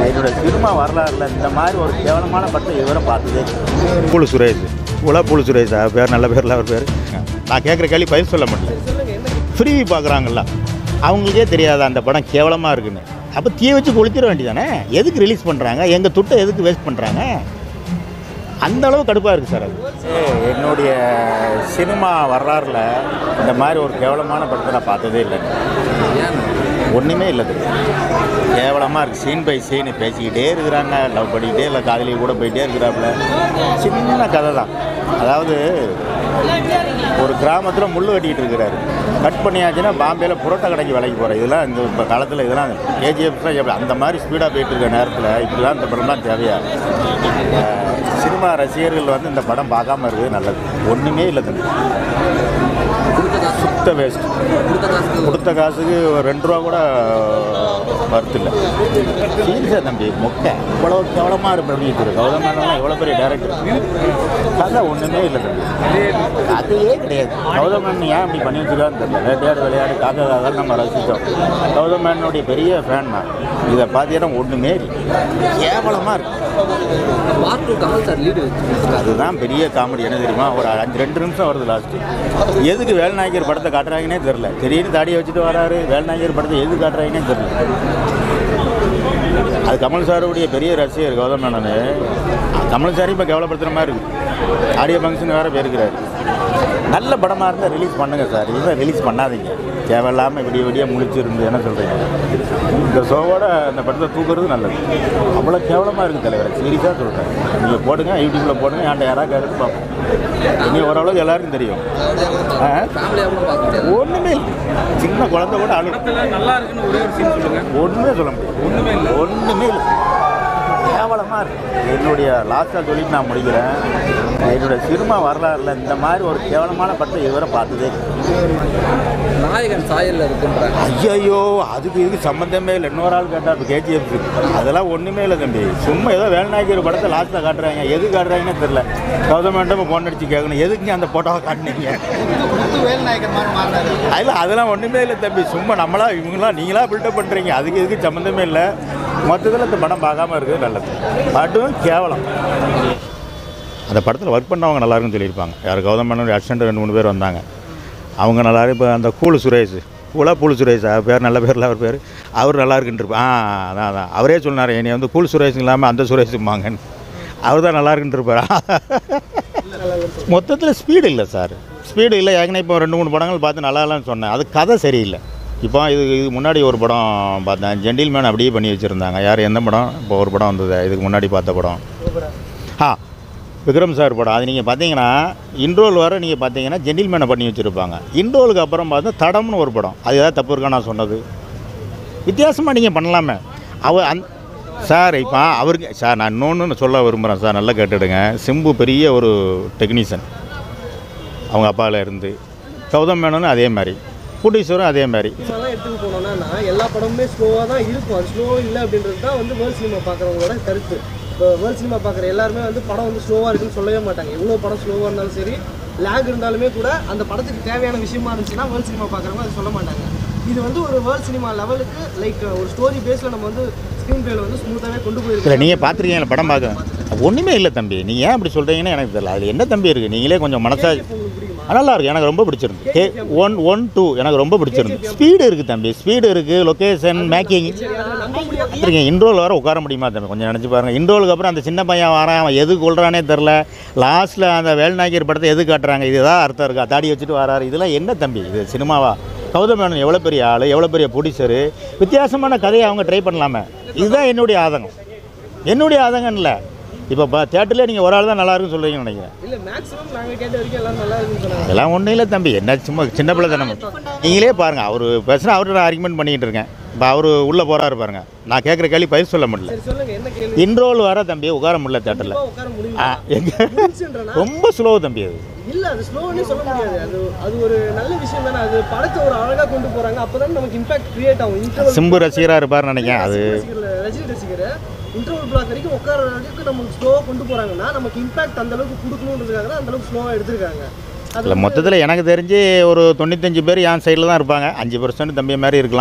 என்னோட சினிமா வரலாறுல இந்த மாதிரி ஒரு கேவலமான படத்தை இதுவரை பார்த்ததே இல்லை. புழு சுரேஷ் உலா புழு சுரேஷ் அவர் பேர் நல்ல பேரில் அவர் பேர் நான் கேட்குற கேள்வி பதில் சொல்ல மாட்டேன் ஃப்ரீ பார்க்குறாங்கல்ல அவங்களுக்கே தெரியாது அந்த படம் கேவலமாக இருக்குன்னு அப்போ தீ வச்சு கொளுத்திட வேண்டியதானே எதுக்கு ரிலீஸ் பண்ணுறாங்க எங்கள் துட்டை எதுக்கு வேஸ்ட் பண்ணுறாங்க அந்த அளவு கடுப்பாக இருக்குது சார் அது ஏய், என்னுடைய சினிமா வரலாறுல இந்த மாதிரி ஒரு கேவலமான படத்தை நான் பார்த்ததே இல்லை ஒன்றுமே இல்லை தெரியும் கேவலமாக இருக்குது சீன் பை சீன் பேசிக்கிட்டே இருக்கிறாங்க லவ் பண்ணிக்கிட்டே இல்லை காதலி கூட போயிட்டே இருக்கிறாப்புல சின்ன கதை தான் அதாவது ஒரு கிராமத்தில் முள் வெட்டிக்கிட்டு இருக்கிறாரு கட் பண்ணியாச்சுன்னா பாம்பேயில் புரோட்டா கடைக்கு வேலைக்கு போகிறேன் இதெல்லாம் இந்த இப்போ காலத்தில் இதெல்லாம் கேஜிஎஃப் அந்த மாதிரி ஸ்பீடாக போயிட்டு இருக்க நேரத்தில் இப்படிலாம் இந்த படம்லாம் தேவையா அஹ், சினிமா ரசிகர்கள் வந்து இந்த படம் பார்க்காம இருக்குது நல்லது ஒன்றுமே இல்லை தம்பி சுத்த வேஸ்ட் கொடுத்த காசுக்கு ஒரு ரெண்டு ரூபா கூட வருத்து இல்லை சீரியஸாக தம்பி மொக்கை இவ்வளோ கேவலமாக இருக்கு பண்ணிட்டு கௌதமேனெல்லாம் எவ்வளோ பெரிய டேரக்டர் கதை ஒன்றுமே இல்லை தம்பி கதையே கிடையாது கௌதமன் ஏன் இப்படி பண்ணி வச்சுருக்கான்னு தெரியல வேட்டையாடு விளையாடு காக்க காக்கான்னு நம்ம ரசித்தோம் கௌதமேனுடைய பெரிய ஃபேன் நான் இதை பார்த்தீங்கன்னா ஒன்றுமே இல்லை கேவலமாக இருக்கு part two Kamal sir lead அதுதான் பெரிய காமெடி என்ன தெரியுமா ஒரு அஞ்சு ரெண்டு நிமிஷம் வருது லாஸ்ட்டு எதுக்கு வேல்நாயகர் படத்தை காட்டுறாங்கன்னே தெரில திடீர்னு தாடியை வச்சுட்டு வராரு வேல்நாயகர் படத்தை எதுக்கு காட்டுறாங்கன்னே தெரில அது கமல் சாருடைய பெரிய ரசிகர் கௌதம் மேனன் கமல் சாரையும் இப்போ கேவலப்படுத்துகிற மாதிரி இருக்குது ஆடியோ ஃபங்க்ஷன் வேறு போயிருக்கிறாரு நல்ல படமாக இருந்தால் ரிலீஸ் பண்ணுங்க சார் இதுதான் ரிலீஸ் பண்ணாதீங்க தேவையில்லாமல் விடிய விடிய முழிச்சிருந்து என்ன சொல்கிறீங்க இந்த ஷோவோட அந்த படத்தை தூக்குறது நல்லது அவ்வளோ கேவலமாக இருக்குது தலைவர் சீரியஸாக சொல்கிறேன் நீங்கள் போடுங்க யூடியூப்பில் போடுங்க என்கிட்ட யாராவது கேட்டு பார்ப்போம் இனி ஓரளவுக்கு எல்லாருக்கும் தெரியும் ஆ ஃபேமிலியாக கூட பார்க்க முடியாது ஒன்றுமே இல்லை சின்ன குழந்தை கூட அழு நல்லா இருக்குன்னு ஒரே ஒரு சீன் சொல்லுங்க ஒன்றுமே சொல்ல முடியாது ஒன்றுமே இல்லை ஒன்றுமே இல்லை கேவலமாக இருக்கு என்னுடைய லாஸ்ட்டாக சொல்லிட்டு நான் முடிக்கிறேன் என்னுடைய சினிமா வரலாறுல இந்த மாதிரி ஒரு கேவலமான படத்தை இதுவரை பார்த்ததே இல்லை. நாயகன் சாயலில் இருக்குன்றாங்க ஐயையோ அதுக்கு இதுக்கு சம்மந்தமே இல்லை இன்னொரு ஆள் கேட்டா இப்போ கேஜிஎஃப் அதெல்லாம் ஒன்றுமே இல்லை தம்பி சும்மா ஏதோ வேல்நாயகர் படத்தை லாஸ்ட்டில் காட்டுறாங்க எது காட்டுறாங்கன்னு தெரில கௌதமேட்டம் ஃபோன் அடிச்சு கேட்கணும் எதுக்கு அந்த போட்டோவை காட்டினீங்க அதில் அதெல்லாம் ஒன்றுமே இல்லை தம்பி சும்மா நம்மளா இவங்களாம் நீங்களா பில்டப் பண்ணுறீங்க அதுக்கு இதுக்கு சம்மந்தமே இல்லை மொத்தத்தில் இந்த படம் பார்க்காம இருக்குது நல்லது பட்டும் கேவலம் அந்த படத்தில் ஒர்க் பண்ணவங்க நல்லா இருக்குன்னு சொல்லியிருப்பாங்க யார் கௌதம் மேனோட அசிஸ்டன்ட் ரெண்டு மூணு பேர் வந்தாங்க அவங்க நல்லா இருக்கு. இப்போ அந்த கூலு சுரேஷ் கூலா கூலு சுரேஷ் அவர் பேர் நல்ல பேரில் அவர் பேர் அவர் நல்லா இருக்குன்னு இருப்பா ஆ அதான் அதான் அவரே சொன்னார் என்னை வந்து கூல் சுரேஷ் இல்லாமல் அந்த சுரேஷுமாங்கன்னு அவர் தான் நல்லா இருக்குன்னு இருப்பார் மொத்தத்தில் ஸ்பீடு இல்லை சார் ஸ்பீடு இல்லை ஏற்கனவே இப்போ ரெண்டு மூணு படங்கள் பார்த்து நல்லா இல்லைன்னு சொன்னேன் அது கதை சரியில்லை இப்போ இது இதுக்கு முன்னாடி ஒரு படம் பார்த்தேன் ஜென்டில்மேன் அப்படியே பண்ணி வச்சுருந்தாங்க யார் எந்த படம் இப்போ ஒரு படம் வந்தது இதுக்கு முன்னாடி பார்த்த படம் ஆ விக்ரம் சார் படம் அது நீங்கள் பார்த்தீங்கன்னா இன்ட்ரோல் வர நீங்கள் பார்த்தீங்கன்னா ஜென்டில்மேனை பண்ணி வச்சுருப்பாங்க இன்ட்ரோலுக்கு அப்புறம் பார்த்தா தடம்னு ஒரு படம் அது ஏதாவது தப்பு இருக்கா நான் சொன்னது வித்தியாசமாக நீங்கள் பண்ணலாமே அவ அந் சார் இப்போ அவருக்கு சார் நான் இன்னொன்று சொல்ல விரும்புகிறேன் சார் நல்லா கேட்டுடுங்க சிம்பு பெரிய ஒரு டெக்னீஷியன் அவங்க அப்பாவில் இருந்து கௌதம் மேனனும் அதே மாதிரி புட்டீஸ்வரும் அதே மாதிரி சினிமாலாம் எடுத்துட்டு போனோம்னா நான் எல்லா படமுமே ஸ்லோவாக தான் இருக்கும் அது ஸ்லோ இல்லை அப்படின்றது தான் வந்து வேர்ல்ட் சினிமா பார்க்குறவங்களோட கருத்து இப்போ வேர்ல்ட் சினிமா பார்க்குற எல்லாருமே வந்து படம் வந்து ஸ்லோவாக இருக்குன்னு சொல்லவே மாட்டாங்க எவ்வளோ படம் ஸ்லோவாக இருந்தாலும் சரி லேக் இருந்தாலுமே கூட அந்த படத்துக்கு தேவையான விஷயமா இருந்துச்சுன்னா வேர்ல்ட் சினிமா பார்க்குறவங்க அதை சொல்ல மாட்டாங்க இது வந்து ஒரு வேர்ல்ட் சினிமா லெவலுக்கு லைக் ஒரு ஸ்டோரி பேஸில் நம்ம வந்து ஸ்க்ரீன் பிளேல வந்து ஸ்மூத்தாகவே கொண்டு இல்லை போயிருக்கோம் நீங்கள் பார்த்துருக்கீங்களா படம் பார்க்க ஒன்றுமே இல்லை தம்பி நீங்கள் ஏன் அப்படி சொல்கிறீங்கன்னு எனக்கு தெரியல அது என்ன தம்பி இருக்குது நீங்களே கொஞ்சம் மனசா உங்களுக்கு பிடிக்குமா நல்லா இருக்கு எனக்கு ரொம்ப பிடிச்சிருந்து கே ஒன் ஒன் டூ எனக்கு ரொம்ப பிடிச்சிருந்து ஸ்பீடு இருக்குது தம்பி ஸ்பீடு இருக்குது லொக்கேஷன் மேக்கிங் அதில் நம்ப முடியாது பார்த்துருக்கீங்க இன்ட்ரோல் வர உட்கார முடியுமா தம்பி கொஞ்சம் நினச்சி பாருங்கள் இன்ட்ரோலுக்கு அப்புறம் அந்த சின்ன பையன் வரான் அவன் எது கொள்றானே தெரில லாஸ்ட்டில் அந்த வேல்நாயகர் படத்தை எது காட்டுறாங்க இதுதான் அர்த்தம் இருக்கா தாடி வச்சுட்டு வராரு இதெல்லாம் என்ன தம்பி இது சினிமாவா கௌதம் மேனன் எவ்வளோ பெரிய ஆள் எவ்வளோ பெரிய ப்ரொடியூசரு வித்தியாசமான கதையை அவங்க ட்ரை பண்ணலாமே இதுதான் என்னுடைய ஆதங்கம் என்னுடைய ஆதங்கம் இல்லை இப்போ பா தேட்டரில் நீங்கள் ஒரு ஆள் தான் நல்லா இருக்குன்னு சொல்கிறீங்கன்னு நினைக்கிறேன் இல்லை மேக்ஸிமம் நாங்கள் கேட்ட வரைக்கும் எல்லாரும் நல்லா இருக்குன்னு சொன்னாங்க அதெல்லாம் ஒன்றும் இல்லை தம்பி என்ன சும்மா சின்ன பிள்ளை தானே நீங்களே பாருங்கள் அவர் பேசுனா அவர்கிட்ட நான் ஆர்குமெண்ட் பண்ணிக்கிட்டு இருக்கேன் இப்போ அவர் உள்ளே போகிறாரு பாருங்க நான் கேட்குற கேள்வி பயிர் சொல்ல முடியல சரி சொல்லுங்க என்ன கேள்வி இன்ரோல் வர தம்பி உட்கார முடியல தேட்டரில் கண்டிப்பா உட்கார முடியும் ஆ எங்க முடிஞ்சுன்றனா ரொம்ப ஸ்லோ தம்பி அது இல்ல அது ஸ்லோன்னு சொல்ல முடியாது அது அது ஒரு நல்ல விஷயம் தானே அது படத்தை ஒரு அழகா கொண்டு போறாங்க அப்பதான் நமக்கு இம்பாக்ட் கிரியேட் ஆகும் இன்டர்வல் சிம்பு ரசிகராக இருப்பார்னு நினைக்கிறேன் அது ரஜினி ரசிகர் இன்டர்வல் பிளாக் வரைக்கும் உட்கார அளவுக்கு நமக்கு ஸ்லோவா கொண்டு போறாங்கன்னா நமக்கு இம்பாக்ட் அந்த அளவுக்கு கொடுக்கணுன்றதுக்காக தான் அந்த அளவுக்கு ஸ்லோவா எடுத்திருக்காங்க அது இல்லை மொத்தத்தில் எனக்கு தெரிஞ்சு ஒரு தொண்ணூத்தஞ்சு பேர் என் சைடில் தான் இருப்பாங்க அஞ்சு பர்சன்ட் தம்பி மாதிரி இருக்கலாம்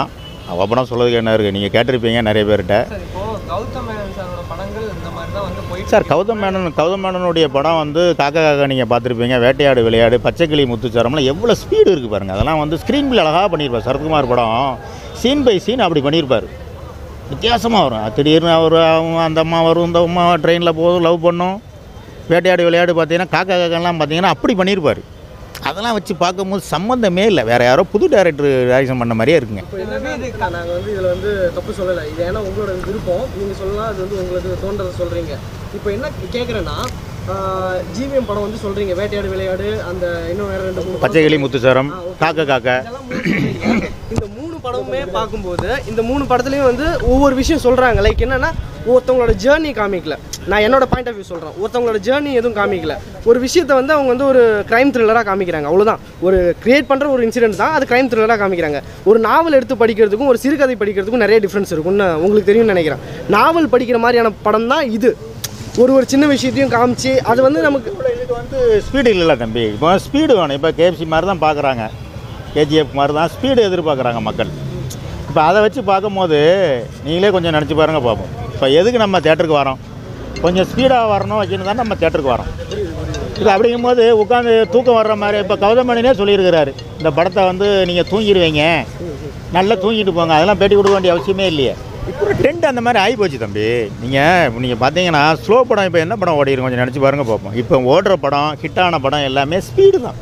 ஓப்பனாக சொல்கிறதுக்கு என்ன இருக்குது நீங்கள் கேட்டிருப்பீங்க நிறைய பேர்கிட்ட சார் இப்போ கௌதம் மேனன் சாரோட படங்கள் இந்த மாதிரி தான் வந்து போயிட்டு சார் கௌதம் மேனன் கௌதம் மேனனுடைய படம் வந்து காக்கா காக்கா நீங்கள் பார்த்துருப்பீங்க வேட்டையாடு விளையாடு பச்சைக்கிளி முத்துச்சரம்லாம் எவ்வளோ ஸ்பீடு இருக்குது பாருங்கள் அதெல்லாம் வந்து ஸ்க்ரீன் பில் அழகாக பண்ணியிருப்பார் சரத்குமார் படம் சீன் பை சீன் அப்படி பண்ணியிருப்பார் வித்தியாசமாக வரும் திடீர்னு அவர் அவங்க அந்த அம்மா வரும் இந்த அம்மா ட்ரெயினில் போதும் லவ் பண்ணும் வேட்டையாடு விளையாடு பார்த்தீங்கன்னா காக்கா காக்கெல்லாம் பார்த்தீங்கன்னா அப்படி பண்ணியிருப்பார் அதெல்லாம் வச்சு பார்க்கும்போது சம்மந்தமே இல்லை வேறு யாரோ புது டேரக்டர் டைரக்ஷன் பண்ண மாதிரியே இருக்குங்க இப்போ எல்லாமே இதுக்கு நாங்கள் வந்து இதில் வந்து தப்பு சொல்லலை இது ஏன்னா உங்களோட விருப்பம் நீங்கள் சொல்லலாம் அது வந்து உங்களுக்கு தோன்றதை சொல்கிறீங்க இப்போ என்ன கேட்குறேன்னா ஜிவிஎம் படம் வந்து சொல்கிறீங்க வேட்டையாடு விளையாடு அந்த இன்னும் வேறு ரெண்டு மூணு படம் பச்சைக்கிளி முத்துச்சரம் காக்கா காக்கா இதெல்லாம் மூணு சொல்றீங்க. இந்த மூணு படமுமே பார்க்கும்போது இந்த மூணு படத்துலையும் வந்து ஒவ்வொரு விஷயம் சொல்கிறாங்க லைக் என்னன்னா ஒருத்தவங்களோட ஜேர்னி காமிக்கல நான் என்னோட பாயிண்ட் ஆஃப் வியூ சொல்கிறேன் ஒருத்தவங்களோட ஜேர்னி எதுவும் காமிக்கல ஒரு விஷயத்தை வந்து அவங்க வந்து ஒரு கிரைம் த்ரில்லராக காமிக்கிறாங்க அவ்வளோதான் ஒரு கிரியேட் பண்ணுற ஒரு இன்சிடென்ட் தான் அது கிரைம் த்ரில்லராக காமிக்கிறாங்க ஒரு நாவல் எடுத்து படிக்கிறதுக்கும் ஒரு சிறுகதை படிக்கிறதுக்கும் நிறைய டிஃப்ரென்ஸ் இருக்கும்னு உங்களுக்கு தெரியும்னு நினைக்கிறேன் நாவல் படிக்கிற மாதிரியான படம் தான் இது ஒரு ஒரு சின்ன விஷயத்தையும் காமிச்சு அது வந்து நமக்கு இதுக்கு வந்து ஸ்பீடு இல்லைல்ல தம்பி இப்போ ஸ்பீடு வேணும் இப்போ கேஎஃப்சி மாதிரி தான் பார்க்குறாங்க கேஜிஎஃப் மாதிரி தான் ஸ்பீடு எதிர்பார்க்குறாங்க மக்கள் இப்போ அதை வச்சு பார்க்கும்போது நீங்களே கொஞ்சம் நினச்சி பாருங்கள் பார்ப்போம் இப்போ எதுக்கு நம்ம தேட்டருக்கு வரோம் கொஞ்சம் ஸ்பீடாக வரணும் வைக்கணும் தான் நம்ம தேட்டருக்கு வரோம் இப்போ அப்படிங்கும்போது உட்காந்து தூக்கம் வர்ற மாதிரி இப்போ கௌதமணினே சொல்லியிருக்கிறாரு இந்த படத்தை வந்து நீங்கள் தூங்கிடுவீங்க நல்லா தூங்கிட்டு போங்க அதெல்லாம் பேட்டி கொடுக்க வேண்டிய அவசியமே இல்லையே இப்போ ஒரு ட்ரெண்ட் அந்த மாதிரி ஆகி போச்சு தம்பி நீங்கள் நீங்கள் பார்த்தீங்கன்னா ஸ்லோ படம் இப்போ என்ன படம் ஓடிடும் கொஞ்சம் நினச்சி பாருங்க பார்ப்போம் இப்போ ஓடுற படம் ஹிட்டான படம் எல்லாமே ஸ்பீடு தான்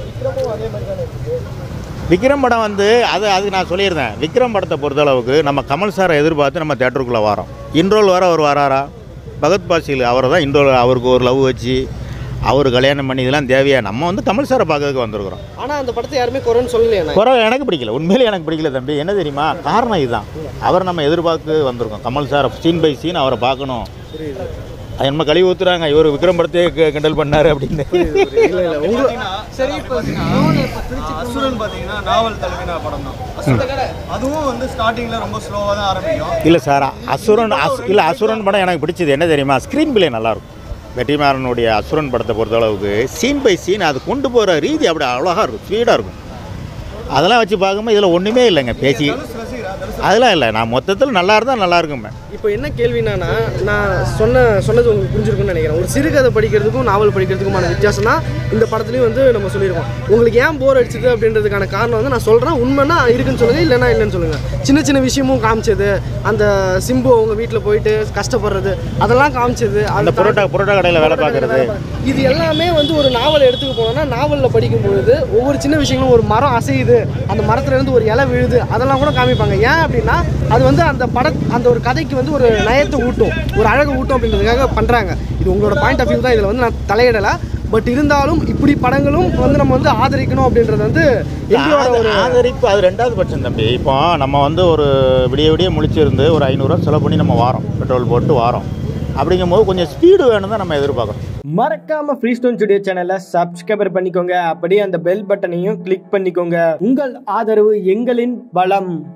விக்ரம் படம் வந்து அது அது நான் சொல்லியிருந்தேன் விக்ரம் படத்தை பொறுத்தளவுக்கு நம்ம கமல் சாரை எதிர்பார்த்து நம்ம தேட்டருக்குள்ளே வரோம் இன்ட்ரோல் வர அவர் வராரா பகத் பாசில் அவரை தான் இன்ட்ரோல் அவருக்கு ஒரு லவ் வச்சு அவர் கல்யாணம் பண்ணி இதெல்லாம் தேவையா நம்ம வந்து கமல் சாரை பார்க்கறதுக்கு வந்திருக்கிறோம் ஆனால் அந்த படத்தை யாருமே குறைன்னு சொல்லலையே நான் குறை எனக்கு பிடிக்கல உண்மையிலே எனக்கு பிடிக்கல தம்பி என்ன தெரியுமா காரணம் இதுதான் அவரை நம்ம எதிர்பார்த்து வந்திருக்கோம் Kamal sir scene by scene அவரை பார்க்கணும் அது நம்ம கழுவி ஊத்துறாங்க இவர் விக்ரம் படத்தையே கி- கிண்டல் பண்ணாரு அப்படின்னு இல்லை இல்லை உங்களுக்கு சரி இப்போ அசுரன் பார்த்தீங்கன்னா நாவல் தழுவின படம் தான் அதுவும் வந்து ஸ்டார்டிங்கில் ரொம்ப ஸ்லோவாக தான் ஆரம்பிக்கும் இல்லை சார் அசுரன் அசு இல்லை அசுரன் படம் எனக்கு பிடிச்சது என்ன தெரியுமா ஸ்க்ரீன் பிளே நல்லாயிருக்கும் வெற்றிமாறனுடைய அசுரன் படத்தை பொறுத்தளவுக்கு சீன் பை சீன் அது கொண்டு போகிற ரீதி அப்படி அழகாக இருக்கும் ஸ்பீடாக இருக்கும் அதெல்லாம் வச்சு பார்க்கும்போது இதில் ஒன்றுமே இல்லைங்க பேசி ரசிகரா தனுஷ் அதெல்லாம் இல்லை நான் மொத்தத்தில் நல்லா இருந்தால் நல்லா இருக்குமே இப்போ என்ன கேள்வினா நான் சொன்ன சொன்னது உங்களுக்கு புரிஞ்சிருக்கும்னு நினைக்கிறேன் ஒரு சிறுகதை படிக்கிறதுக்கும் நாவல் படிக்கிறதுக்குமான வித்தியாசம் தான் இந்த படத்துலையும் வந்து நம்ம சொல்லியிருக்கோம் உங்களுக்கு ஏன் போர் அடிச்சது அப்படின்றதுக்கான காரணம் வந்து நான் சொல்கிறேன் உண்மைன்னா இருக்குன்னு சொல்லுங்கள் இல்லைன்னா இல்லைன்னு சொல்லுங்கள் சின்ன சின்ன விஷயமும் காமிச்சது அந்த சிம்பு அவங்க வீட்டில் போயிட்டு கஷ்டப்படுறது அதெல்லாம் காமிச்சது அந்த அது புரோட்டா புரோட்டா கடையில் வேலை பார்க்குறது இது எல்லாமே வந்து ஒரு நாவல் எடுத்துக்க போனோம்னா நாவலில் படிக்கும் பொழுது ஒவ்வொரு சின்ன விஷயங்களும் ஒரு மரம் அசையுது அந்த மரத்துல இருந்து ஒரு இலை விழுது அதெல்லாம் கூட காமிப்பாங்க ஏன் அப்படின்னா அது வந்து அந்த பட அந்த ஒரு கதைக்கு வந்து ஒரு நயத்தை ஊட்டும் ஒரு அழகு ஊட்டும் அப்படின்றதுக்காக பண்ணுறாங்க இது உங்களோட பாயிண்ட் ஆஃப் வியூ தான் இதில் வந்து நான் தலையிடலை பட் இருந்தாலும் இப்படி படங்களும் வந்து நம்ம வந்து ஆதரிக்கணும் அப்படின்றது வந்து எங்களோட ஒரு ஆதரிப்பு அது ரெண்டாவது பட்சம் தம்பி இப்போ நம்ம வந்து ஒரு விடிய விடிய முழிச்சிருந்து ஒரு ஐநூறுரூவா செலவு பண்ணி நம்ம வாரோம் பெட்ரோல் போட்டு வாரோம் அப்படிங்கும்போது கொஞ்சம் ஸ்பீடு வேணும் தான் நம்ம எதிர்பார்க்குறோம் மறக்காம ஃப்ரீ ஸ்டோன் ஸ்டுடியோ சேனலை சப்ஸ்கிரைபர் பண்ணிக்கோங்க அப்படியே அந்த பெல் பட்டனையும் கிளிக் பண்ணிக்கோங்க உங்கள் ஆதரவு எங்களின் பலம்